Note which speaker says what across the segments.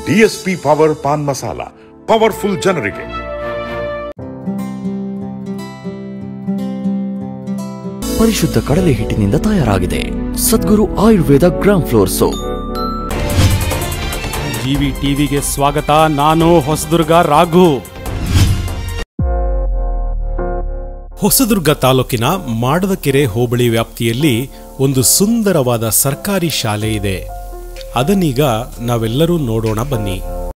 Speaker 1: DSP power pan masala powerful ಜನರಿಗೆ
Speaker 2: ಪರಿಶುದ್ಧ ಕಡಲೆ ಹಿಟ್ಟಿನಿಂದ ತಯಾರಾಗಿದೆ Sadguru Ayurveda gram flour soap
Speaker 3: GV ಟಿವಿಗೆ ಸ್ವಾಗತ ನಾನು ಹೊಸದುರ್ಗ ರಾಘು ಹೊಸದುರ್ಗ ತಾಲೂಕಿನ ಮಾಡದಕೆರೆ ಹೋಬಳಿ ವ್ಯಾಪ್ತಿಯಲ್ಲಿ ಒಂದು ಸುಂದರವಾದ ಸರ್ಕಾರಿ ಶಾಲೆ ಇದೆ ಅದನ್ನೀಗ ನಾವೆಲ್ಲರೂ ನೋಡೋಣ ಬನ್ನಿ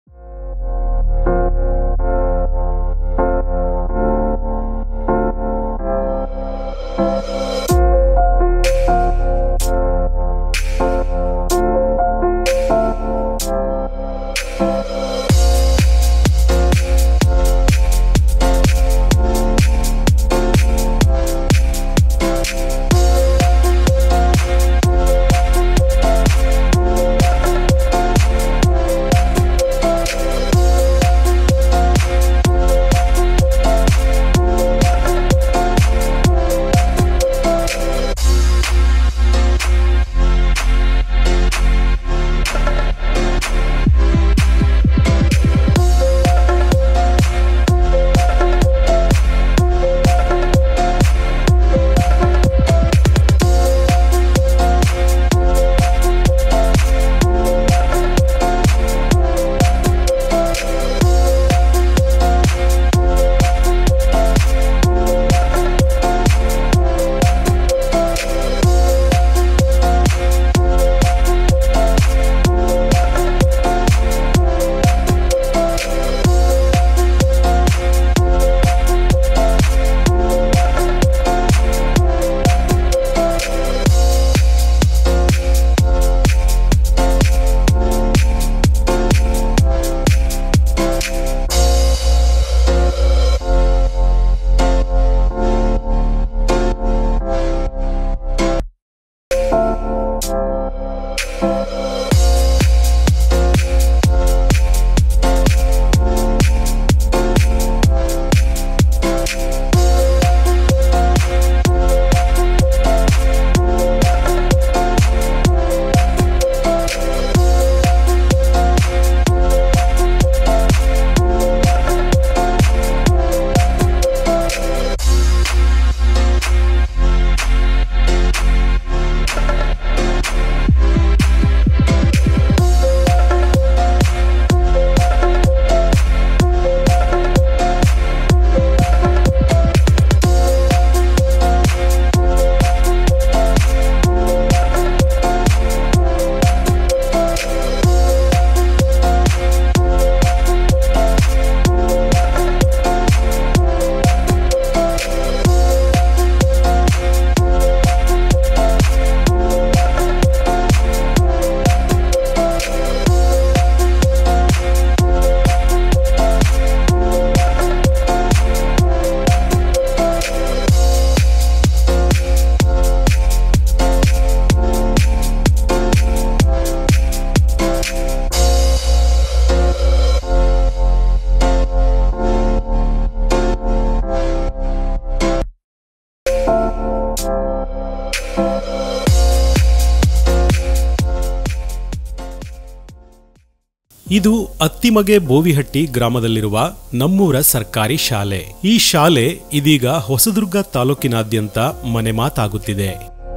Speaker 3: ಇದು ಅತ್ತಿಮಗೆ ಬೋವಿಹಟ್ಟಿ ಗ್ರಾಮದಲ್ಲಿರುವ ನಮ್ಮೂರ ಸರ್ಕಾರಿ ಶಾಲೆ ಈ ಶಾಲೆ ಇದೀಗ ಹೊಸದುರ್ಗ ತಾಲೂಕಿನಾದ್ಯಂತ ಮನೆ ಮಾತಾಗುತ್ತಿದೆ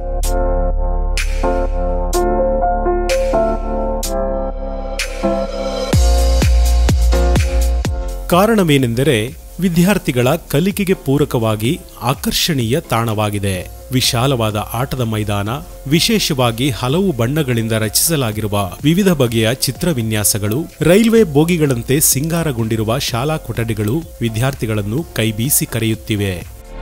Speaker 3: ಕಾರಣವೇನೆಂದರೆ ವಿದ್ಯಾರ್ಥಿಗಳ ಕಲಿಕೆಗೆ ಪೂರಕವಾಗಿ ಆಕರ್ಷಣೀಯ ತಾಣವಾಗಿದೆ ವಿಶಾಲವಾದ ಆಟದ ಮೈದಾನ ವಿಶೇಷವಾಗಿ ಹಲವು ಬಣ್ಣಗಳಿಂದ ರಚಿಸಲಾಗಿರುವ ವಿವಿಧ ಬಗೆಯ ಚಿತ್ರ ವಿನ್ಯಾಸಗಳು ರೈಲ್ವೆ ಬೋಗಿಗಳಂತೆ ಸಿಂಗಾರಗೊಂಡಿರುವ ಶಾಲಾ ಕೊಠಡಿಗಳು ವಿದ್ಯಾರ್ಥಿಗಳನ್ನು ಕೈಬೀಸಿ ಕರೆಯುತ್ತಿವೆ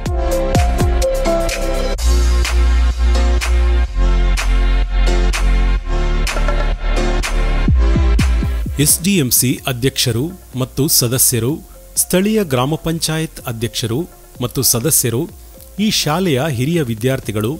Speaker 3: ಎಸ್ಡಿಎಂಸಿ ಅಧ್ಯಕ್ಷರು ಮತ್ತು ಸದಸ್ಯರು ಸ್ಥಳೀಯ ಗ್ರಾಮ ಪಂಚಾಯತ್ ಅಧ್ಯಕ್ಷರು ಮತ್ತು ಸದಸ್ಯರು ಈ ಶಾಲೆಯ ಹಿರಿಯ ವಿದ್ಯಾರ್ಥಿಗಳು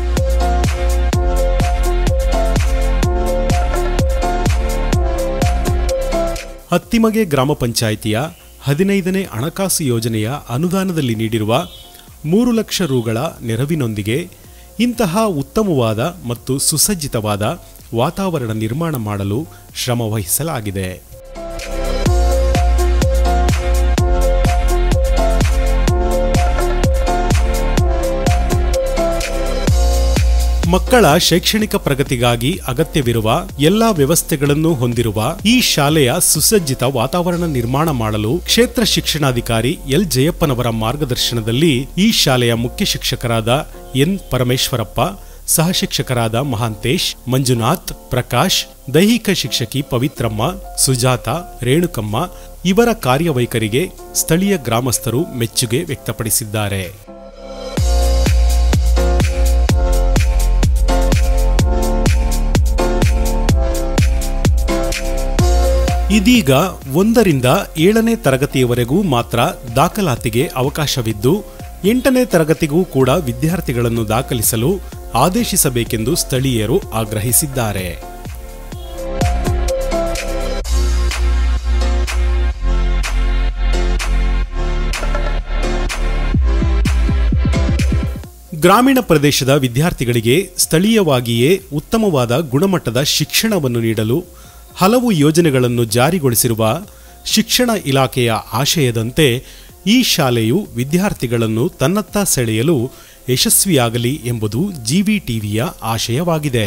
Speaker 3: ಹತ್ತಿಮಗೆ ಗ್ರಾಮ ಪಂಚಾಯಿತಿಯ ಹದಿನೈದನೇ ಹಣಕಾಸು ಯೋಜನೆಯ ಅನುದಾನದಲ್ಲಿ ನೀಡಿರುವ ಮೂರು ಲಕ್ಷ ರುಗಳ ನೆರವಿನೊಂದಿಗೆ ಇಂತಹ ಉತ್ತಮವಾದ ಮತ್ತು ಸುಸಜ್ಜಿತವಾದ ವಾತಾವರಣ ನಿರ್ಮಾಣ ಮಾಡಲು ಶ್ರಮ ವಹಿಸಲಾಗಿದೆ ಮಕ್ಕಳ ಶೈಕ್ಷಣಿಕ ಪ್ರಗತಿಗಾಗಿ ಅಗತ್ಯವಿರುವ ಎಲ್ಲಾ ವ್ಯವಸ್ಥೆಗಳನ್ನು ಹೊಂದಿರುವ ಈ ಶಾಲೆಯ ಸುಸಜ್ಜಿತ ವಾತಾವರಣ ನಿರ್ಮಾಣ ಮಾಡಲು ಕ್ಷೇತ್ರ ಶಿಕ್ಷಣಾಧಿಕಾರಿ ಎಲ್ ಜಯಪ್ಪನವರ ಮಾರ್ಗದರ್ಶನದಲ್ಲಿ ಈ ಶಾಲೆಯ ಮುಖ್ಯ ಶಿಕ್ಷಕರಾದ ಎನ್ ಪರಮೇಶ್ವರಪ್ಪ ಸಹ ಶಿಕ್ಷಕರಾದ ಮಹಾಂತೇಶ್ ಮಂಜುನಾಥ್ ಪ್ರಕಾಶ್ ದೈಹಿಕ ಶಿಕ್ಷಕಿ ಪವಿತ್ರಮ್ಮ ಸುಜಾತ ರೇಣುಕಮ್ಮ ಇವರ ಕಾರ್ಯವೈಖರಿಗೆ ಸ್ಥಳೀಯ ಗ್ರಾಮಸ್ಥರು ಮೆಚ್ಚುಗೆ ವ್ಯಕ್ತಪಡಿಸಿದ್ದಾರೆ ಇದೀಗ ಒಂದರಿಂದ ಏಳನೇ ತರಗತಿಯವರೆಗೂ ಮಾತ್ರ ದಾಖಲಾತಿಗೆ ಅವಕಾಶವಿದ್ದು ಎಂಟನೇ ತರಗತಿಗೂ ಕೂಡ ವಿದ್ಯಾರ್ಥಿಗಳನ್ನು ದಾಖಲಿಸಲು ಆದೇಶಿಸಬೇಕೆಂದು ಸ್ಥಳೀಯರು ಆಗ್ರಹಿಸಿದ್ದಾರೆ ಗ್ರಾಮೀಣ ಪ್ರದೇಶದ ವಿದ್ಯಾರ್ಥಿಗಳಿಗೆ ಸ್ಥಳೀಯವಾಗಿಯೇ ಉತ್ತಮವಾದ ಗುಣಮಟ್ಟದ ಶಿಕ್ಷಣವನ್ನು ನೀಡಲು ಹಲವು ಯೋಜನೆಗಳನ್ನು ಜಾರಿಗೊಳಿಸಿರುವ ಶಿಕ್ಷಣ ಇಲಾಖೆಯ ಆಶಯದಂತೆ ಈ ಶಾಲೆಯು ವಿದ್ಯಾರ್ಥಿಗಳನ್ನು ತನ್ನತ್ತ ಸೆಳೆಯಲು ಯಶಸ್ವಿಯಾಗಲಿ ಎಂಬುದು ಜಿವಿ ಟಿವಿಯ ಆಶಯವಾಗಿದೆ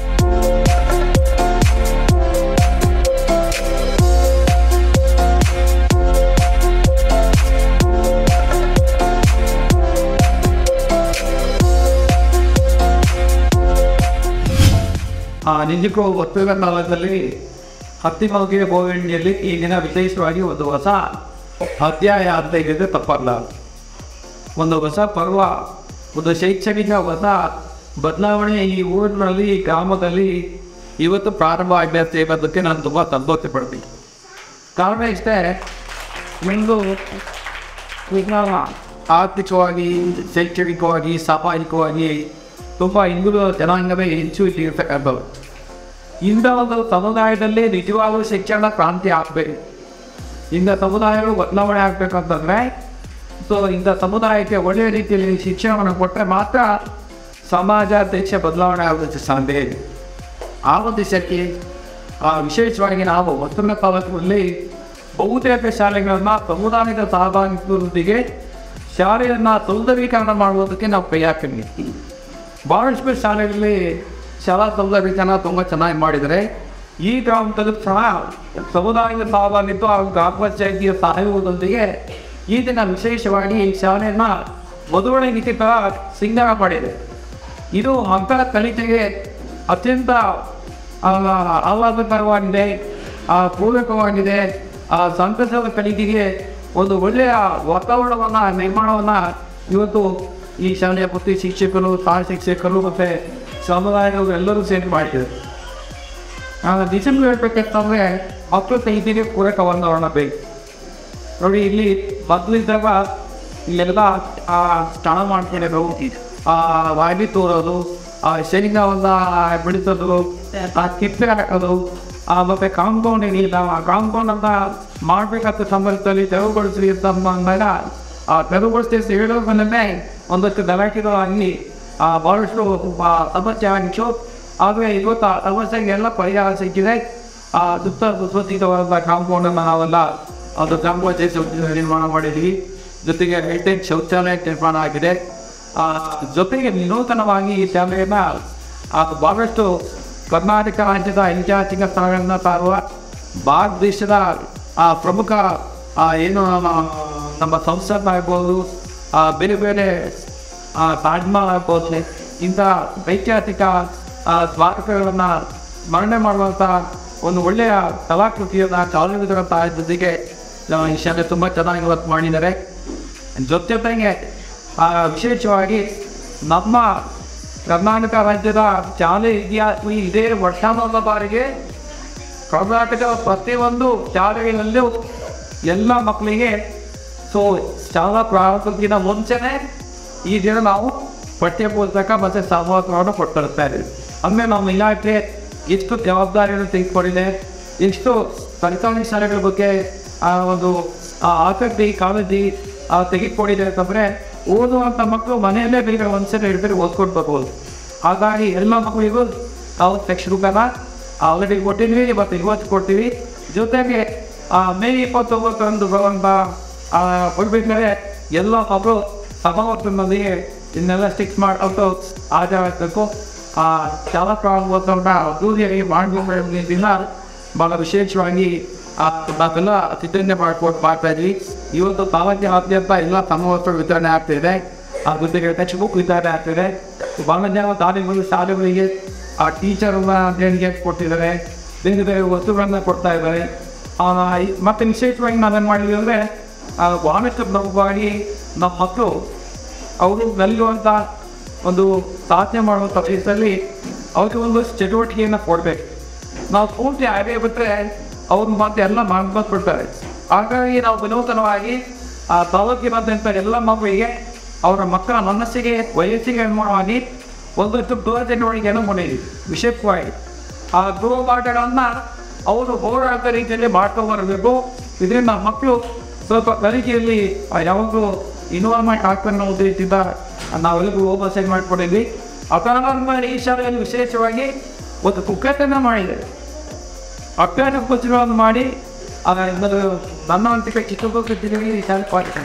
Speaker 4: ಆ ನಿಜಕ್ಕೂ ಒತ್ತುಗಳ ಕಾಲದಲ್ಲಿ ಹತ್ತಿಮಗಿಯ ಗೋವಿಂಡಿಯಲ್ಲಿ ಈ ದಿನ ವಿಶೇಷವಾಗಿ ಒಂದು ಹೊಸ ಅಧ್ಯಾಯ ಅಂತ ಹೇಳಿದ್ರೆ ತಪ್ಪಲ್ಲ ಒಂದು ಹೊಸ ಪರ್ವ ಒಂದು ಶೈಕ್ಷಣಿಕ ಹೊಸ ಬದಲಾವಣೆ ಈ ಊರಿನಲ್ಲಿ ಈ ಗ್ರಾಮದಲ್ಲಿ ಇವತ್ತು ಪ್ರಾರಂಭ ಆಗಿದೆ ಅಂತ ಹೇಳೋದಕ್ಕೆ ನಾನು ತುಂಬ ಸಂತೋಷ ಪಡ್ತೀನಿ ಕಾರಣ ಇಷ್ಟೇ ಒಂದು ಈಗ ಆರ್ಥಿಕವಾಗಿ ಶೈಕ್ಷಣಿಕವಾಗಿ ಸಾಮಾಜಿಕವಾಗಿ ತುಂಬ ಹಿಂದುಳಿದ ಜನಾಂಗವೇ ಹೆಚ್ಚು ಇಲ್ಲಿ ಇರ್ತಕ್ಕಂಥದ್ದು ಇಂಥ ಒಂದು ಸಮುದಾಯದಲ್ಲಿ ನಿಜವಾಗ್ಲೂ ಶಿಕ್ಷಣ ಕ್ರಾಂತಿ ಆಗಬೇಕು ಇಂಥ ಸಮುದಾಯಗಳು ಬದಲಾವಣೆ ಆಗಬೇಕಂತಂದರೆ ಸೊ ಇಂಥ ಸಮುದಾಯಕ್ಕೆ ಒಳ್ಳೆಯ ರೀತಿಯಲ್ಲಿ ಶಿಕ್ಷಣವನ್ನು ಕೊಟ್ಟರೆ ಮಾತ್ರ ಸಮಾಜ ದೇಶ ಬದಲಾವಣೆ ಆಗೋದಕ್ಕೆ ಸಾಧ್ಯ ಇದೆ ಆ ಉದ್ದೇಶಕ್ಕೆ ಆ, ವಿಶೇಷವಾಗಿ ನಾವು ಮೊದಲನೇ ತಾಲೂಕಿನಲ್ಲಿ ಬಹುತೇಕ ಶಾಲೆಗಳನ್ನು ಸಮುದಾಯದ ಸಹಭಾಗಿತ್ವದೊಂದಿಗೆ ಶಾಲೆಯನ್ನು ಸೌಂದರೀಕರಣ ಮಾಡುವುದಕ್ಕೆ ನಾವು ಕೈ ಹಾಕಿದ್ವಿ ಭಾಳಷ್ಟು ಶಾಲೆಗಳಲ್ಲಿ ಶಾಲಾ ಸೌಂದರ್ಯೀಕರಣ ತುಂಬ ಚೆನ್ನಾಗಿ ಮಾಡಿದರೆ ಈ ಗ್ರಾಮದಲ್ಲೂ ಸಹ ಸಮುದಾಯದ ಸಹಭಾಗಿತ್ವ ಹಾಗೂ ಗ್ರಾಮ ಪಂಚಾಯಿತಿಯ ಸಹಯೋಗದೊಂದಿಗೆ ಈ ದಿನ ವಿಶೇಷವಾಗಿ ಈ ಶಾಲೆಯನ್ನು ಮದುವೆ ನೀತಿ ಥರ ಸಿಂಗಾರ ಮಾಡಿದೆ ಇದು ಮಕ್ಕಳ ಕಲಿಕೆಗೆ ಅತ್ಯಂತ ಆ, ಆಹ್ಲಾದಕರವಾಗಿದೆ ಆ, ಪೂರಕವಾಗಿದೆ ಆ ಸಂತಸದ ಕಲಿಕೆಗೆ ಒಂದು ಒಳ್ಳೆಯ ವಾತಾವರಣವನ್ನು ನಿರ್ಮಾಣವನ್ನು ಇವತ್ತು ಈ ಶಾಲೆಯ ಪ್ರತಿ ಶಿಕ್ಷಕರು ಸಹ ಶಿಕ್ಷಕರು ಮತ್ತು ಸಮುದಾಯದವರು ಎಲ್ಲರೂ ಸೇರಿ ಮಾಡಿದ್ದಾರೆ ಡಿಸೆಂಬರ್ ಹೇಳ್ಬೇಕಂತಂದರೆ ಮಕ್ಕಳ ಕಲಿಕೆಗೆ ಪೂರಕ ವಾತಾವರಣ ಬೇಕು ನೋಡಿ ಇಲ್ಲಿ ಮೊದಲಿದ್ದಾಗ ಇಲ್ಲೆಲ್ಲ ಆ ಸ್ನಾನ ಮಾಡ್ತಿರೋದು ಆ ವಾಲಿ ತೋರೋದು ಆ ಶೇಂಗಾವನ್ನ ಬಿಡಿಸೋದು ಆ ಕಿಪ್ಪೆ ಹಾಕೋದು ಆ ಮತ್ತೆ ಕಾಂಪೌಂಡ್ ಏನಿಲ್ಲ ಆ ಕಾಂಪೌಂಡ್ ಅಂತ ಮಾಡ್ಬೇಕಂತ ಸಂಬಂಧದಲ್ಲಿ ತೆರವುಗೊಳಿಸಿ ಅಂತ ಅಂದಾಗ ಆ ತೆರವುಗೊಳಿಸಿ ಹೇಳೋದನ್ನೇ ಒಂದಷ್ಟು ಗಲಾಟೆಗಳು ಆಗಿ ಆ ಭಾಳಷ್ಟು ಆ ಸಮಸ್ಯೆ ಆಗಿತ್ತು ಆದರೆ ಇವತ್ತು ಆ ಸಮಸ್ಯೆಗೆಲ್ಲ ಪರಿಹಾರ ಸಿಕ್ಕಿದೆ ಆ ಸುತ್ತ ಸುಸಜ್ಜಿತವಾದ ಕಾಂಪೌಂಡನ್ನು ನಾವೆಲ್ಲ ಅದು ಗ್ರಾಮ ಪಂಚಾಯತ್ ಶೌಚಾಲಯ ನಿರ್ಮಾಣ ಮಾಡಿದ್ವಿ ಜೊತೆಗೆ ಹೈಟೆಕ್ ಶೌಚಾಲಯ ನಿರ್ಮಾಣ ಆಗಿದೆ ಆ, ಜೊತೆಗೆ ನೂತನವಾಗಿ ಈ ಶಾಲೆಯನ್ನು ಆ ಭಾಳಷ್ಟು ಕರ್ನಾಟಕ ರಾಜ್ಯದ ಐತಿಹಾಸಿಕ ಸ್ಥಳಗಳನ್ನು ಸಾರುವ ಭಾರತ ದೇಶದ ಆ ಪ್ರಮುಖ ಆ ಏನು ನಮ್ಮ ನಮ್ಮ ಸಂಸತ್ ಆಗ್ಬೋದು ಆ ಬೇರೆ ಬೇರೆ ಆ ತಾಜ್ಮಹಲ್ ಆಗ್ಬೋದು ಇಂಥ ಐತಿಹಾಸಿಕ ಆ ಸ್ಮಾರಕಗಳನ್ನು ಸ್ಮರಣೆ ಮಾಡುವಂಥ ಒಂದು ಒಳ್ಳೆಯ ಕಲಾಕೃತಿಯನ್ನು ಚಾಲನೆಗಳ ಜೊತೆಗೆ ಆ, ಈ ಶಾಲೆ ತುಂಬ ಚೆನ್ನಾಗಿ ಇವತ್ತು ಮಾಡಿದ್ದಾರೆ ಜೊತೆ ಜೊತೆಗೆ ಆ, ವಿಶೇಷವಾಗಿ ನಮ್ಮ ಕರ್ನಾಟಕ ರಾಜ್ಯದ ಶಾಲೆ ಇತಿಹಾಸ ಇದೇ ವರ್ಷ ಮೊದಲ ಬಾರಿಗೆ ಕರ್ನಾಟಕ ಪ್ರತಿಯೊಂದು ಶಾಲೆಗಳಲ್ಲೂ ಎಲ್ಲ ಮಕ್ಕಳಿಗೆ ಸೊ ಶಾಲಾ ಪ್ರಾರಂಭಕ್ಕಿಂತ ಮುಂಚೆನೇ ಈ ದಿನ ನಾವು ಪಠ್ಯ ಪುಸ್ತಕ ಮತ್ತು ಸಹವಾಸವನ್ನು ಕೊಟ್ಟಿರ್ತಾ ಇದ್ದೀವಿ ಅಂದರೆ ನಮ್ಮ ಇಲಾಖೆ ಎಷ್ಟು ಜವಾಬ್ದಾರಿಯನ್ನು ತೆಗೆದುಕೊಂಡಿದೆ ಎಷ್ಟು ಸರ್ಕಾರಿ ಶಾಲೆಗಳ ಬಗ್ಗೆ ಆ ಒಂದು ಆ ಆಸಕ್ತಿ ಕಾಳಜಿ ಆ ತೆಗೆದುಕೊಂಡಿದೆ ಅಂತಂದರೆ ಓದುವಂಥ ಮಕ್ಕಳು ಮನೆಯಲ್ಲೇ ಬೇಗ ಒಂದ್ಸಲ ಹಿಡಿದ್ರೆ ಓದ್ಕೊಂಡು ಬರ್ಬೋದು ಹಾಗಾಗಿ ಎಲ್ಲ ಮಕ್ಕಳಿಗೂ ನಾವು ಲಕ್ಷ ರೂಪಾಯಿನ ಆಲ್ರೆಡಿ ಕೊಟ್ಟಿದ್ವಿ ಮತ್ತು ಇವತ್ತು ಕೊಡ್ತೀವಿ ಜೊತೆಗೆ ಆ, ಮೇ ಇಪ್ಪತ್ತೊಂಬತ್ತರಂದು ಬರುವಂಥ ಕೊಡ್ಬೇಕಾದ್ರೆ ಎಲ್ಲ ಮಕ್ಕಳು ಸಮಾವರ್ತನದೊಂದಿಗೆ ಇದನ್ನೆಲ್ಲ ಸ್ಟಿಕ್ಸ್ ಮಾಡ್ಕೊಂಡು ಆಚರಿಸಬೇಕು ಆ ಚಾಲಕ ಆಗುವಂಥ ಅದ್ದೂರಿಯಾಗಿ ಮಾಡಬೇಕು ದಿನ ಭಾಳ ವಿಶೇಷವಾಗಿ ಆ, ನಾವೆಲ್ಲ ಸಿದ್ಧತೆ ಮಾಡ್ಕೊಂಡು ಮಾಡ್ತಾ ಇದ್ವಿ ಇವತ್ತು ತಾಲೂಕಿನಾದ್ಯಂತ ಎಲ್ಲ ಸಮವಸ್ತ್ರ ವಿತರಣೆ ಆಗ್ತಿದೆ ಆ ಜೊತೆಗೆ ಟೆಕ್ಸ್ಟ್ ಬುಕ್ ವಿತರಣೆ ಆಗ್ತಿದೆ ಭಾಳ ಜನ ತಾಲೀಮುಗಳು ಶಾಲೆಗಳಿಗೆ ಆ ಟೀಚರ್ನ ದೇಣಿಗೆ ಕೊಟ್ಟಿದ್ದಾರೆ ಬೇರೆ ಬೇರೆ ವಸ್ತುಗಳನ್ನ ಕೊಡ್ತಾ ಇದ್ದಾರೆ ಆ, ಈ- ಮತ್ತೆ ವಿಶೇಷವಾಗಿ ನಾವೇನು ಮಾಡಿದ್ವಿ ಅಂದರೆ ವಾಣಿಜ್ಯ ಪ್ರಮುಖವಾಗಿ ನಮ್ಮ ಮಕ್ಕಳು ಅವರು ನಲಿಯುವಂಥ ಒಂದು ಸಾಧನೆ ಮಾಡುವಂಥ ವಯಸ್ಸಲ್ಲಿ ಅವ್ರಿಗೆ ಒಂದು ಚಟುವಟಿಕೆಯನ್ನು ಕೊಡಬೇಕು ನಾವು ಪೂರ್ತಿ ಆಯ್ಕೆ ಬಿಟ್ಟರೆ ಅವ್ರು ಮತ್ತೆ ಎಲ್ಲ ಮಾಡ್ಕೊಟ್ಬಿಡ್ತಾರೆ ಹಾಗಾಗಿ ನಾವು ವಿನೂತನವಾಗಿ ಆ ತಾಲೂಕಿನಾದ್ಯಂತ ಎಲ್ಲ ಮಕ್ಕಳಿಗೆ ಅವರ ಮಕ್ಕಳ ಮನಸ್ಸಿಗೆ ವಯಸ್ಸಿಗೆ ಅನುಗುಣವಾಗಿ ಒಂದಷ್ಟು ಗೃಹ ಚಟುವಟಿಕೆಯನ್ನು ಮಾಡಿದ್ವಿ ವಿಶೇಷವಾಗಿ ಆ ಗೃಹ ಪಾಠಗಳನ್ನು ಅವರು ಹೋರಾಟ ರೀತಿಯಲ್ಲಿ ಮಾಡ್ಕೊಂಡ್ಬರಬೇಕು ಇದರಿಂದ ಮಕ್ಕಳು ಸ್ವಲ್ಪ ಕಲಿಕೆಯಲ್ಲಿ ಯಾವಾಗಲೂ ಇನ್ವಾಲ್ವ್ಮೆಂಟ್ ಆಗ್ತಾನೆ ಅನ್ನೋ ಉದ್ದೇಶದಿಂದ ನಾವೆಲ್ಲರೂ ಹೋಮ ಸೆಟ್ ಮಾಡ್ಕೊಂಡಿದ್ವಿ ಅಕಾಲ ಈ ಶಾಲೆಯಲ್ಲಿ ವಿಶೇಷವಾಗಿ ಒಂದು ಕುಕ್ಕಟನ್ನು ಮಾಡಿದೆ ಅಕ್ಕನ ಪುಸ್ತಕಗಳನ್ನು ಮಾಡಿ ಆ, ಒಂದು ನನ್ನ ಅಂತಿಕ ಚಿತ್ರದುರ್ಗ ಜಿಲ್ಲೆಗೆ ಈ ಶಾಲೆ ಪಾಲಿಸಿದೆ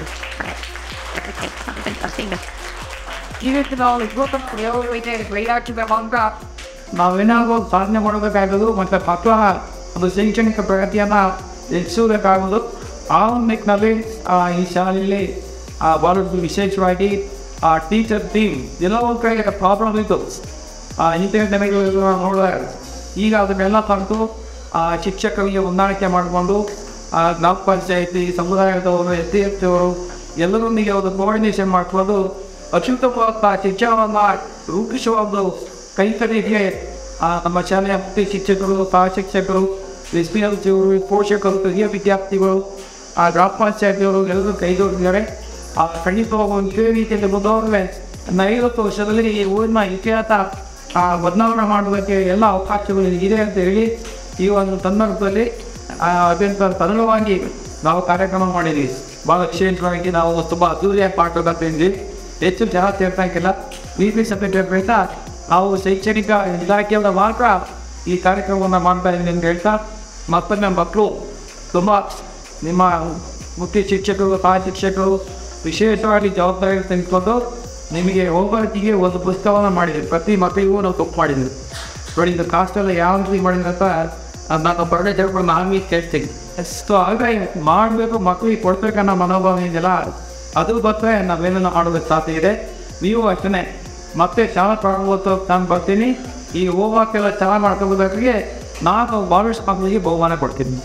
Speaker 4: ಈ ರೀತಿ ನಾವು ಇವತ್ತು ನಾವೇನಾದರೂ ಒಂದು ಸಾಧನೆ ಮಾಡಬೇಕಾಗೋದು ಮತ್ತು ಮಕ್ಕಳ ಒಂದು ಶೈಕ್ಷಣಿಕ ಪ್ರಗತಿಯನ್ನು ಹೆಚ್ಚಿಸಬೇಕಾಗೋದು ಆ ಒಂದು ನಿಟ್ಟಿನಲ್ಲಿ ಆ, ಈ ಶಾಲೆಯಲ್ಲಿ ಆ, ಭಾಳಷ್ಟು ವಿಶೇಷವಾಗಿ ಆ ಟೀಚರ್ ಟೀಮ್ ಎಲ್ಲ ಒಂದು ಕಡೆ ಪ್ರಾಬ್ಲಮ್ ಇತ್ತು ಆ ಇಂಟರ್ನೆಟ್ ನೋಡಿದಾಗ ಈಗ ಅದನ್ನೆಲ್ಲ ತಂದು ಆ ಶಿಕ್ಷಕರಿಗೆ ಹೊಂದಾಣಿಕೆ ಮಾಡಿಕೊಂಡು ಆ ಗ್ರಾಮ ಪಂಚಾಯತಿ ಸಮುದಾಯದವರು ಎಸ್ ಡಿ ಎಫ್ ಅವರು ಎಲ್ಲರೊಂದಿಗೆ ಒಂದು ಕೋಆರ್ಡಿನೇಷನ್ ಮಾಡಿಕೊಂಡು ಅತ್ಯುತ್ತಮವಾದ ಶಿಕ್ಷಣವನ್ನು ರೂಪಿಸುವ ಒಂದು ಕೈಕರಿಗೆ ಆ ನಮ್ಮ ಶಾಲೆಯ ಮುಖ್ಯ ಶಿಕ್ಷಕರು ಸಹ ಶಿಕ್ಷಕರು ಎಸ್ ಪಿ ಎಲ್ ಸಿವರು ಪೋಷಕರು ಹಿರಿಯ ವಿದ್ಯಾರ್ಥಿಗಳು ಆ ಗ್ರಾಮ ಪಂಚಾಯತಿಯವರು ಎಲ್ಲರೂ ಕೈಗೊಂಡಿದ್ದಾರೆ ಆ ಖಂಡಿತವಾಗಿ ಒಂದು ಇದೇ ರೀತಿಯಲ್ಲಿ ಮುಂದುವರೆದ್ರೆ ಐವತ್ತು ವರ್ಷದಲ್ಲಿ ಈ ಊರಿನ ಇತಿಹಾಸ ಆ ಬದಲಾವಣೆ ಮಾಡೋದಕ್ಕೆ ಎಲ್ಲ ಅವಕಾಶಗಳು ಇದೆ ಅಂತ ಹೇಳಿ ಈ ಒಂದು ಸಂದರ್ಭದಲ್ಲಿ ಆ, ಅತ್ಯಂತ ಸರಳವಾಗಿ ನಾವು ಕಾರ್ಯಕ್ರಮ ಮಾಡಿದ್ವಿ ಭಾಳ ವಿಶೇಷವಾಗಿ ನಾವು ತುಂಬ ಅದ್ದೂರಿಯಾಗಿ ಪಾಠ ಬರ್ತಿದ್ವಿ ಹೆಚ್ಚು ಜನ ಸೇರ್ಸಂಗಿಲ್ಲ ಬಿ ಪಿ ಸಭೆಗಳಿಂದ ನಾವು ಶೈಕ್ಷಣಿಕ ಇಲಾಖೆಯಿಂದ ಮಾತ್ರ ಈ ಕಾರ್ಯಕ್ರಮವನ್ನು ಮಾಡ್ತಾ ಇದ್ದೀವಿ ಅಂತ ಹೇಳ್ತಾ ಮತ್ತೊಮ್ಮೆ ಮಕ್ಕಳು ತುಂಬ ನಿಮ್ಮ ಮುಖ್ಯ ಶಿಕ್ಷಕರು ಸಹ ಶಿಕ್ಷಕರು ವಿಶೇಷವಾಗಿ ಜವಾಬ್ದಾರಿ ತೆಗೆದುಕೊಂಡು ನಿಮಗೆ ಹೋಗೋತ್ತಿಗೆ ಒಂದು ಪುಸ್ತಕವನ್ನು ಮಾಡಿದ್ವಿ ಪ್ರತಿ ಮಕ್ಕಳಿಗೂ ನಾವು ತಪ್ಪು ಮಾಡಿದ್ವಿ ನೋಡಿ ಇದು ಕಾಸ್ಟೆಲ್ಲ ಯಾವ ರೀತಿ ಮಾಡಿದ್ರೆ ಅಂತ ಅದ್ ನಾನು ಬರಡೆ ತಿಳ್ಕೊಂಡು ನಾನು ಕೇಳ್ತೀನಿ ಸೊ ಹಾಗಾಗಿ ಮಾಡಬೇಕು ಮಕ್ಕಳಿಗೆ ಕೊಡ್ಬೇಕನ್ನೋ ಮನೋಭಾವ ಇದೆಯಲ್ಲ ಅದು ಬರ್ತದೆ ನಾವೇನೋ ಆಡೋದಕ್ಕೆ ಸಾಧ್ಯ ಇದೆ ನೀವು ಅಷ್ಟೇ ಮತ್ತೆ ಶಾಲಾ ಪ್ರಾರಂಭೋತ್ಸವ ನಾನು ಬರ್ತೀನಿ ಈ ಹೋಮ್ವರ್ಕೆಲ್ಲ ಚೆನ್ನಾಗಿ ಮಾಡ್ಕೊಬೋದಾಗಿ ನಾನು ಭಾಳಷ್ಟು ಮಕ್ಕಳಿಗೆ ಬಹುಮಾನ ಕೊಡ್ತೀನಿ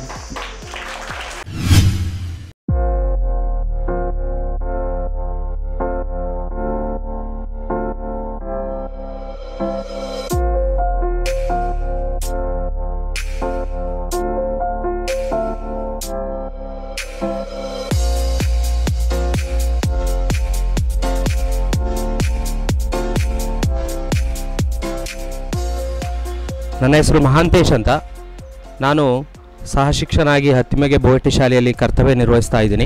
Speaker 5: ನನ್ನ ಹೆಸರು ಮಹಾಂತೇಶ್ ಅಂತ ನಾನು ಸಹ ಶಿಕ್ಷಕನಾಗಿ ಹತ್ತಿಮೆಗೆ ಬೋಟಿ ಶಾಲೆಯಲ್ಲಿ ಕರ್ತವ್ಯ ನಿರ್ವಹಿಸ್ತಾ ಇದ್ದೀನಿ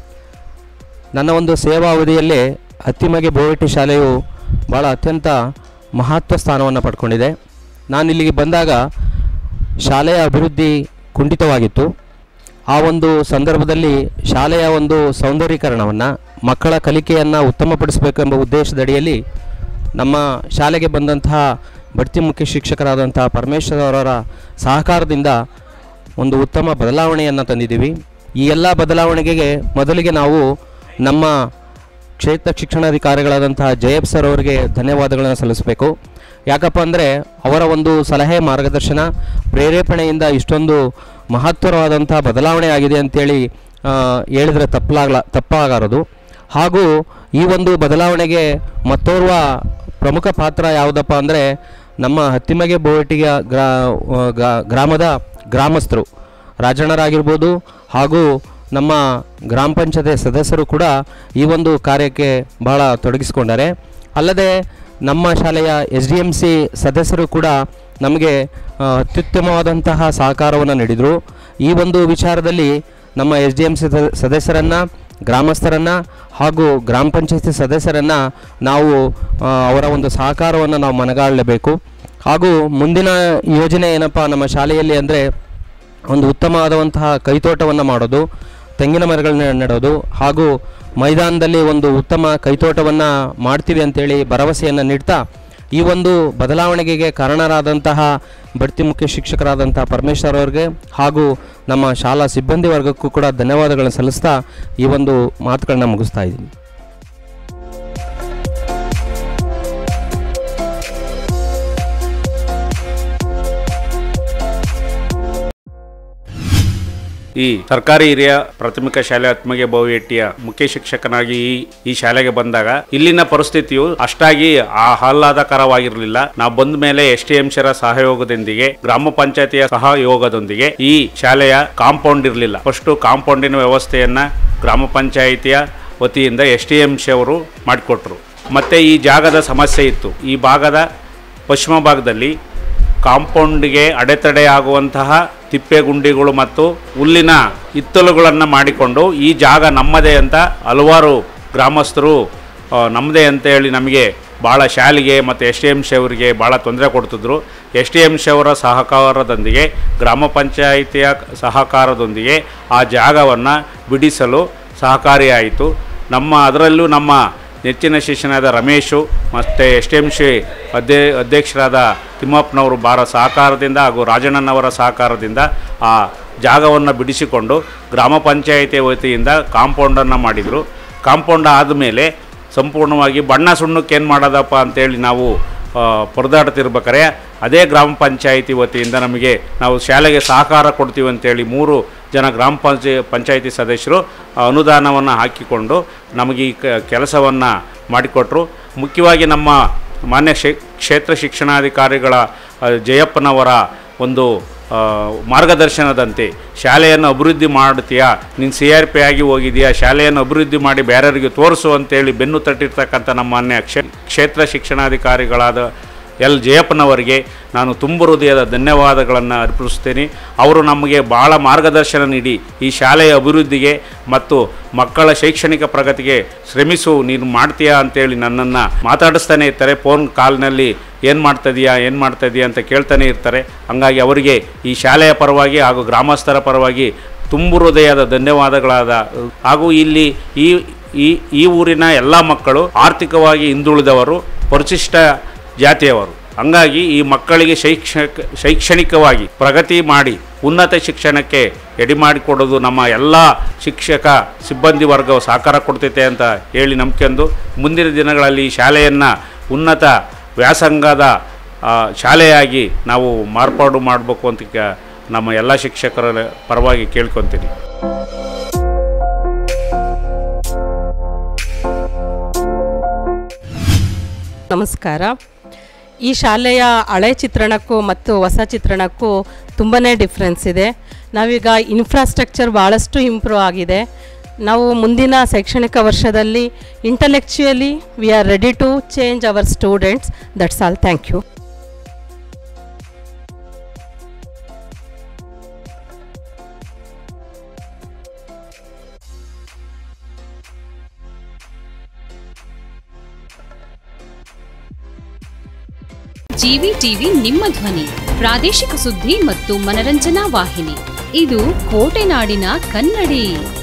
Speaker 5: ನನ್ನ ಒಂದು ಸೇವಾ ಅವಧಿಯಲ್ಲಿ ಹತ್ತಿಮೆಗೆ ಬೋಟಿ ಶಾಲೆಯು ಭಾಳ ಅತ್ಯಂತ ಮಹತ್ವ ಸ್ಥಾನವನ್ನು ಪಡ್ಕೊಂಡಿದೆ ನಾನು ಇಲ್ಲಿಗೆ ಬಂದಾಗ ಶಾಲೆಯ ಅಭಿವೃದ್ಧಿ ಕುಂಠಿತವಾಗಿತ್ತು ಆ ಒಂದು ಸಂದರ್ಭದಲ್ಲಿ ಶಾಲೆಯ ಒಂದು ಸೌಂದರ್ಯೀಕರಣವನ್ನು ಮಕ್ಕಳ ಕಲಿಕೆಯನ್ನು ಉತ್ತಮಪಡಿಸಬೇಕೆಂಬ ಉದ್ದೇಶದಡಿಯಲ್ಲಿ ನಮ್ಮ ಶಾಲೆಗೆ ಬಂದಂತಹ ಬಡ್ತಿ ಮುಖ್ಯ ಶಿಕ್ಷಕರಾದಂತಹ ಪರಮೇಶ್ವರ್ ಅವರ ಸಹಕಾರದಿಂದ ಒಂದು ಉತ್ತಮ ಬದಲಾವಣೆಯನ್ನು ತಂದಿದ್ದೀವಿ ಈ ಎಲ್ಲ ಬದಲಾವಣೆಗೆ ಮೊದಲಿಗೆ ನಾವು ನಮ್ಮ ಕ್ಷೇತ್ರ ಶಿಕ್ಷಣಾಧಿಕಾರಿಗಳಾದಂತಹ ಜಯಪ್ ಸರ್ ಅವರಿಗೆ ಧನ್ಯವಾದಗಳನ್ನು ಸಲ್ಲಿಸಬೇಕು ಯಾಕಪ್ಪ ಅಂದರೆ ಅವರ ಒಂದು ಸಲಹೆ ಮಾರ್ಗದರ್ಶನ ಪ್ರೇರೇಪಣೆಯಿಂದ ಇಷ್ಟೊಂದು ಮಹತ್ತರವಾದಂಥ ಬದಲಾವಣೆ ಆಗಿದೆ ಅಂತೇಳಿ ಆ, ಹೇಳಿದ್ರೆ ತಪ್ಪಲಾಗಲ ತಪ್ಪಾಗಾರದು ಹಾಗೂ ಈ ಒಂದು ಬದಲಾವಣೆಗೆ ಮತ್ತೋರ್ವ ಪ್ರಮುಖ ಪಾತ್ರ ಯಾವುದಪ್ಪ ಅಂದರೆ ನಮ್ಮ ಹತ್ತಿಮಗೆ ಬೋಟಿಯ ಗ್ರಾ ಗ- ಗ್ರಾಮದ ಗ್ರಾಮಸ್ಥರು ರಾಜಣ್ಣರಾಗಿರ್ಬೋದು ಹಾಗೂ ನಮ್ಮ ಗ್ರಾಮ ಪಂಚಾಯತಿ ಸದಸ್ಯರು ಕೂಡ ಈ ಒಂದು ಕಾರ್ಯಕ್ಕೆ ಬಹಳ ತೊಡಗಿಸಿಕೊಂಡಾರೆ ಅಲ್ಲದೆ ನಮ್ಮ ಶಾಲೆಯ ಎಸ್ ಡಿ ಎಮ್ ಸಿ ಸದಸ್ಯರು ಕೂಡ ನಮಗೆ ಆ, ಅತ್ಯುತ್ತಮವಾದಂತಹ ಸಹಕಾರವನ್ನು ನೀಡಿದರು ಈ ಒಂದು ವಿಚಾರದಲ್ಲಿ ನಮ್ಮ ಎಸ್ ಡಿ ಎಮ್ ಸಿ ಸದಸ್ಯರನ್ನು ಗ್ರಾಮಸ್ಥರನ್ನು ಹಾಗೂ ಗ್ರಾಮ ಪಂಚಾಯತಿ ಸದಸ್ಯರನ್ನು ನಾವು ಆ, ಅವರ ಒಂದು ಸಹಕಾರವನ್ನು ನಾವು ಮನಗಾಣಲೇಬೇಕು ಹಾಗೂ ಮುಂದಿನ ಯೋಜನೆ ಏನಪ್ಪ ನಮ್ಮ ಶಾಲೆಯಲ್ಲಿ ಅಂದರೆ ಒಂದು ಉತ್ತಮವಾದಂತಹ ಕೈತೋಟವನ್ನು ಮಾಡೋದು ತೆಂಗಿನ ಮರಗಳನ್ನ ನೆಡೋದು ಹಾಗೂ ಮೈದಾನದಲ್ಲಿ ಒಂದು ಉತ್ತಮ ಕೈತೋಟವನ್ನು ಮಾಡ್ತೀವಿ ಅಂತೇಳಿ ಭರವಸೆಯನ್ನು ನೀಡ್ತಾ ಈ ಒಂದು ಬದಲಾವಣೆಗೆ ಕಾರಣರಾದಂತಹ ಬಡ್ತಿ ಮುಖ್ಯ ಶಿಕ್ಷಕರಾದಂತಹ ಪರಮೇಶ್ವರ್ ಅವರಿಗೆ ಹಾಗೂ ನಮ್ಮ ಶಾಲಾ ಸಿಬ್ಬಂದಿ ವರ್ಗಕ್ಕೂ ಕೂಡ ಧನ್ಯವಾದಗಳನ್ನು ಸಲ್ಲಿಸ್ತಾ ಈ ಒಂದು ಮಾತುಗಳನ್ನ ಮುಗಿಸ್ತಾ ಇದ್ದೀನಿ
Speaker 6: ಈ ಸರ್ಕಾರಿ ಹಿರಿಯ ಪ್ರಾಥಮಿಕ ಶಾಲೆ ಹತ್ಮಗೆ ಬಹುಯಟ್ಟಿಯ ಮುಖ್ಯ ಶಿಕ್ಷಕನಾಗಿ ಈ ಈ ಶಾಲೆಗೆ ಬಂದಾಗ ಇಲ್ಲಿನ ಪರಿಸ್ಥಿತಿಯು ಅಷ್ಟಾಗಿ ಆ ಆಹ್ಲಾದಕರವಾಗಿರಲಿಲ್ಲ ನಾವು ಬಂದ ಮೇಲೆ ಎಸ್ ಟಿ ಎಂಶರ ಸಹಯೋಗದೊಂದಿಗೆ ಗ್ರಾಮ ಪಂಚಾಯತಿಯ ಸಹಯೋಗದೊಂದಿಗೆ ಈ ಶಾಲೆಯ ಕಾಂಪೌಂಡ್ ಇರಲಿಲ್ಲ ಫಸ್ಟ್ ಕಾಂಪೌಂಡಿನ ವ್ಯವಸ್ಥೆಯನ್ನ ಗ್ರಾಮ ಪಂಚಾಯಿತಿಯ ವತಿಯಿಂದ ಎಸ್ ಟಿ ಎಂ ಸಿ ಅವರು ಮಾಡಿಕೊಟ್ರು ಮತ್ತೆ ಈ ಜಾಗದ ಸಮಸ್ಯೆ ಇತ್ತು ಈ ಭಾಗದ ಪಶ್ಚಿಮ ಭಾಗದಲ್ಲಿ ಕಾಂಪೌಂಡ್ಗೆ ಅಡೆತಡೆ ಆಗುವಂತಹ ತಿಪ್ಪೆಗುಂಡಿಗಳು ಮತ್ತು ಹುಲ್ಲಿನ ಇತ್ತಲುಗಳನ್ನು ಮಾಡಿಕೊಂಡು ಈ ಜಾಗ ನಮ್ಮದೇ ಅಂತ ಹಲವಾರು ಗ್ರಾಮಸ್ಥರು ಆ, ನಮ್ಮದೇ ಅಂತ ಹೇಳಿ ನಮಗೆ ಭಾಳ ಶಾಲೆಗೆ ಮತ್ತು ಎಸ್ ಟಿ ಎಮ್ ಸಿ ಅವರಿಗೆ ಭಾಳ ತೊಂದರೆ ಕೊಡ್ತಿದ್ರು ಎಸ್ ಟಿ ಎಮ್ ಸಿ ಅವರ ಸಹಕಾರದೊಂದಿಗೆ ಗ್ರಾಮ ಪಂಚಾಯಿತಿಯ ಸಹಕಾರದೊಂದಿಗೆ ಆ ಜಾಗವನ್ನು ಬಿಡಿಸಲು ಸಹಕಾರಿಯಾಯಿತು ನಮ್ಮ ಅದರಲ್ಲೂ ನಮ್ಮ ನೆಚ್ಚಿನ ಶಿಷ್ಯನಾದ ರಮೇಶು ಮತ್ತು ಎಸ್ ಟಿ ಎಮ್ ಸಿ ಅಧ್ಯೆ ಅಧ್ಯಕ್ಷರಾದ ತಿಮ್ಮಪ್ಪನವರು ಭಾಳ ಸಹಕಾರದಿಂದ ಹಾಗೂ ರಾಜಣ್ಣನವರ ಸಹಕಾರದಿಂದ ಆ ಜಾಗವನ್ನು ಬಿಡಿಸಿಕೊಂಡು ಗ್ರಾಮ ಪಂಚಾಯಿತಿ ವತಿಯಿಂದ ಕಾಂಪೌಂಡನ್ನು ಮಾಡಿದರು ಕಾಂಪೌಂಡ್ ಆದಮೇಲೆ ಸಂಪೂರ್ಣವಾಗಿ ಬಣ್ಣ ಸುಣ್ಣಕ್ಕೆ ಏನು ಮಾಡೋದಪ್ಪ ಅಂತೇಳಿ ನಾವು ಆ, ಪರದಾಡ್ತಿರ್ಬೇಕಾರೆ ಅದೇ ಗ್ರಾಮ ಪಂಚಾಯಿತಿ ವತಿಯಿಂದ ನಮಗೆ ನಾವು ಶಾಲೆಗೆ ಸಹಕಾರ ಕೊಡ್ತೀವಿ ಅಂತೇಳಿ ಮೂರು ಜನ ಗ್ರಾಮ ಪಂಚಾಯ ಪಂಚಾಯಿತಿ ಸದಸ್ಯರು ಆ ಅನುದಾನವನ್ನು ಹಾಕಿಕೊಂಡು ನಮಗೆ ಈ ಕೆಲಸವನ್ನು ಮಾಡಿಕೊಟ್ರು ಮುಖ್ಯವಾಗಿ ನಮ್ಮ ಮಾನ್ಯ ಶೇ ಕ್ಷೇತ್ರ ಶಿಕ್ಷಣಾಧಿಕಾರಿಗಳ ಆ, ಜಯಪ್ಪನವರ ಒಂದು ಆ, ಮಾರ್ಗದರ್ಶನದಂತೆ ಶಾಲೆಯನ್ನು ಅಭಿವೃದ್ಧಿ ಮಾಡ್ತೀಯಾ ನೀನು ಸಿ ಆರ್ ಪಿ ಆಗಿ ಹೋಗಿದೆಯಾ ಶಾಲೆಯನ್ನು ಅಭಿವೃದ್ಧಿ ಮಾಡಿ ಬೇರೆಯವರಿಗೆ ತೋರಿಸು ಅಂತೇಳಿ ಬೆನ್ನು ತಟ್ಟಿರ್ತಕ್ಕಂಥ ನಮ್ಮ ಮಾನ್ಯ ಕ್ಷೇ ಕ್ಷೇತ್ರ ಶಿಕ್ಷಣಾಧಿಕಾರಿಗಳಾದ ಎಲ್ ಜಯಪ್ಪನವರಿಗೆ ನಾನು ತುಂಬ ಹೃದಯದ ಧನ್ಯವಾದಗಳನ್ನು ಅರ್ಪಿಸುತ್ತೇನೆ ಅವರು ನಮಗೆ ಭಾಳ ಮಾರ್ಗದರ್ಶನ ನೀಡಿ ಈ ಶಾಲೆಯ ಅಭಿವೃದ್ಧಿಗೆ ಮತ್ತು ಮಕ್ಕಳ ಶೈಕ್ಷಣಿಕ ಪ್ರಗತಿಗೆ ಶ್ರಮಿಸು ನೀನು ಮಾಡ್ತೀಯಾ ಅಂತೇಳಿ ನನ್ನನ್ನು ಮಾತಾಡಿಸ್ತಾನೆ ಇರ್ತಾರೆ ಫೋನ್ ಕಾಲ್ನಲ್ಲಿ ಏನು ಮಾಡ್ತಾಯಿದೀಯಾ ಏನು ಮಾಡ್ತಾಯಿದೀಯಾ ಅಂತ ಕೇಳ್ತಾನೆ ಇರ್ತಾರೆ ಹಂಗಾಗಿ ಅವರಿಗೆ ಈ ಶಾಲೆಯ ಪರವಾಗಿ ಹಾಗೂ ಗ್ರಾಮಸ್ಥರ ಪರವಾಗಿ ತುಂಬ ಹೃದಯದ ಧನ್ಯವಾದಗಳಾದ ಹಾಗೂ ಇಲ್ಲಿ ಈ ಈ ಈ ಊರಿನ ಎಲ್ಲ ಮಕ್ಕಳು ಆರ್ಥಿಕವಾಗಿ ಹಿಂದುಳಿದವರು ಪರಿಶಿಷ್ಟ ಜಾತಿಯವರು ಹಂಗಾಗಿ ಈ ಮಕ್ಕಳಿಗೆ ಶೈಕ್ಷಣಿಕ ಶೈಕ್ಷಣಿಕವಾಗಿ ಪ್ರಗತಿ ಮಾಡಿ ಉನ್ನತ ಶಿಕ್ಷಣಕ್ಕೆ ಎಡೆ ಮಾಡಿಕೊಡೋದು ನಮ್ಮ ಎಲ್ಲ ಶಿಕ್ಷಕ ಸಿಬ್ಬಂದಿ ವರ್ಗವು ಸಹಕಾರ ಕೊಡ್ತೈತೆ ಅಂತ ಹೇಳಿ ನಂಬ್ಕೊಂಡು ಮುಂದಿನ ದಿನಗಳಲ್ಲಿ ಈ ಶಾಲೆಯನ್ನು ಉನ್ನತ ವ್ಯಾಸಂಗದ ಆ, ಶಾಲೆಯಾಗಿ ನಾವು ಮಾರ್ಪಾಡು ಮಾಡಬೇಕು ಅಂತ ಕ- ನಮ್ಮ ಎಲ್ಲ ಶಿಕ್ಷಕರ ಪರವಾಗಿ ಕೇಳ್ಕೊತೀನಿ
Speaker 7: ನಮಸ್ಕಾರ ಈ ಶಾಲೆಯ ಹಳೆ ಚಿತ್ರಣಕ್ಕೂ ಮತ್ತು ಹೊಸ ಚಿತ್ರಣಕ್ಕೂ ತುಂಬಾ ಡಿಫ್ರೆನ್ಸ್ ಇದೆ ನಾವೀಗ ಇನ್ಫ್ರಾಸ್ಟ್ರಕ್ಚರ್ ಭಾಳಷ್ಟು ಇಂಪ್ರೂವ್ ಆಗಿದೆ ನಾವು ಮುಂದಿನ ಶೈಕ್ಷಣಿಕ ವರ್ಷದಲ್ಲಿ intellectually we are ready to change our students that's all thank you
Speaker 8: GV TV ನಿಮ್ಮ ಧ್ವನಿ ಪ್ರಾದೇಶಿಕ ಸುದ್ದಿ ಮತ್ತು ಮನರಂಜನಾ ವಾಹಿನಿ ಇದು ಕೋಟೆನಾಡಿನ ಕನ್ನಡಿ